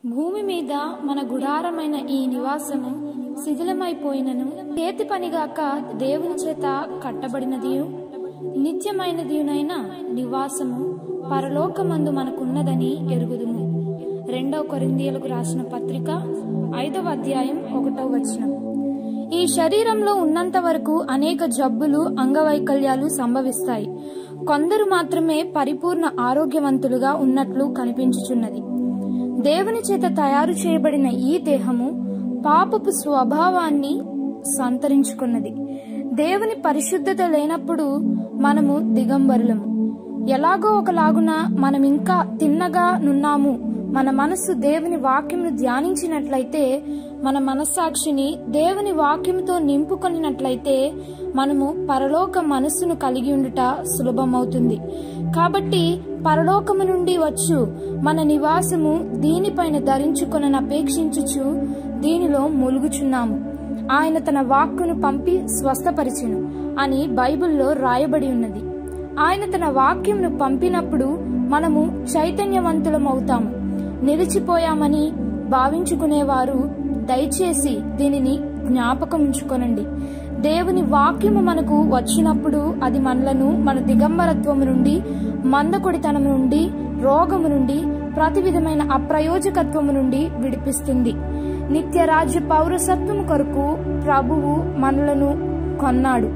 భూమి మీద మన గుడారమైన ఈ నివాసము శిథిలమైపోయినను చేతి పనిగాక దేవుని చేత కట్టబడినదియు నిత్యమైనదియునైన నివాసము పరలోకమందు మనకున్నదని ఎరుగుదుము రెండవ కొరిందీయులకు రాసిన పత్రిక ఐదవ అధ్యాయం ఒకటవ వచనం ఈ శరీరంలో ఉన్నంత వరకు అనేక జబ్బులు అంగవైకల్యాలు సంభవిస్తాయి కొందరు మాత్రమే పరిపూర్ణ ఆరోగ్యవంతులుగా ఉన్నట్లు కనిపించుచున్నది దేవుని చేత తయారు చేయబడిన ఈ దేహము పాపపు స్వభావాన్ని సంతరించుకున్నది దేవుని పరిశుద్ధత లేనప్పుడు మనము దిగంబరులము ఎలాగో ఒకలాగున మనం ఇంకా తిన్నగా నున్నాము మన మనస్సు దేవుని వాక్యంను ధ్యానించినట్లయితే మన మనస్సాక్షిని దేవుని వాక్యంతో నింపుకొనినట్లయితే మనము పరలోక మనస్సును కలిగి ఉండుట సులభమవుతుంది కాబట్టి పరలోకము నుండి వచ్చు మన నివాసము దీనిపైన ధరించుకొనని అపేక్షించుచు దీనిలో ములుగుచున్నాము ఆయన తన వాక్కును పంపి స్వస్థపరిచెను అని బైబిల్లో రాయబడి ఉన్నది ఆయన తన వాక్యంను పంపినప్పుడు మనము చైతన్యవంతులమవుతాము నిలిచిపోయామని భావించుకునేవారు దయచేసి దీనిని జ్ఞాపకం ఉంచుకొనండి దేవుని వాక్యము మనకు వచ్చినప్పుడు అది మనలను మన దిగంబరత్వము నుండి మందకొడితనము నుండి రోగము నుండి ప్రతి విధమైన అప్రయోజకత్వము నుండి విడిపిస్తుంది నిత్య రాజ్య పౌరసత్వము కొరకు ప్రభువు మనలను కొన్నాడు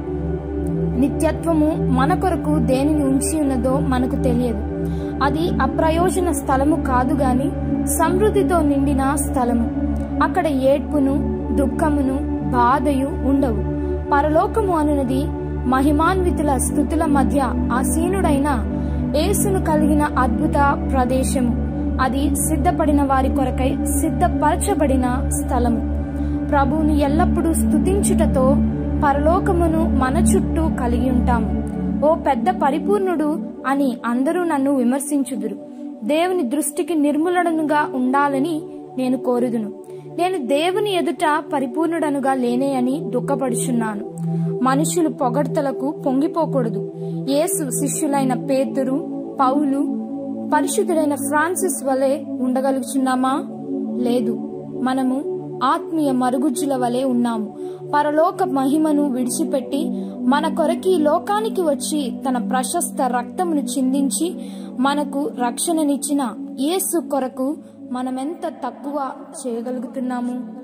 నిత్యత్వము మన కొరకు దేనిని ఉంచి ఉన్నదో మనకు తెలియదు అది అప్రయోజన స్థలము కాదు గాని సమృద్ధితో నిండిన స్థలము అక్కడ ఏడ్పును దుఃఖమును బాధయు ఉండవు పరలోకము అనునది మహిమాన్వితుల స్థుతుల మధ్య ఆసీనుడైన యేసును కలిగిన అద్భుత ప్రదేశము అది సిద్ధపడిన వారి కొరకై సిద్ధపరచబడిన స్థలము ప్రభువుని ఎల్లప్పుడూ స్తుతించుటతో పరలోకమును మన చుట్టూ కలిగి ఉంటాము ఓ పెద్ద పరిపూర్ణుడు అని అందరూ నన్ను విమర్శించుదురు దేవుని దృష్టికి నిర్మూలనగా ఉండాలని నేను కోరుదును నేను దేవుని ఎదుట పరిపూర్ణుడనుగా లేనే అని దుఃఖపడుచున్నాను మనుషులు పొగడ్తలకు పొంగిపోకూడదు యేసు శిష్యులైన పేతురు పౌలు పరిశుద్ధులైన ఫ్రాన్సిస్ వలె ఉండగలుగుచున్నామా లేదు మనము ఆత్మీయ మరుగుజ్జుల వలె ఉన్నాము పరలోక మహిమను విడిచిపెట్టి మన కొరకి లోకానికి వచ్చి తన ప్రశస్త రక్తమును చిందించి మనకు రక్షణనిచ్చిన యేసు కొరకు మనమెంత తక్కువ చేయగలుగుతున్నాము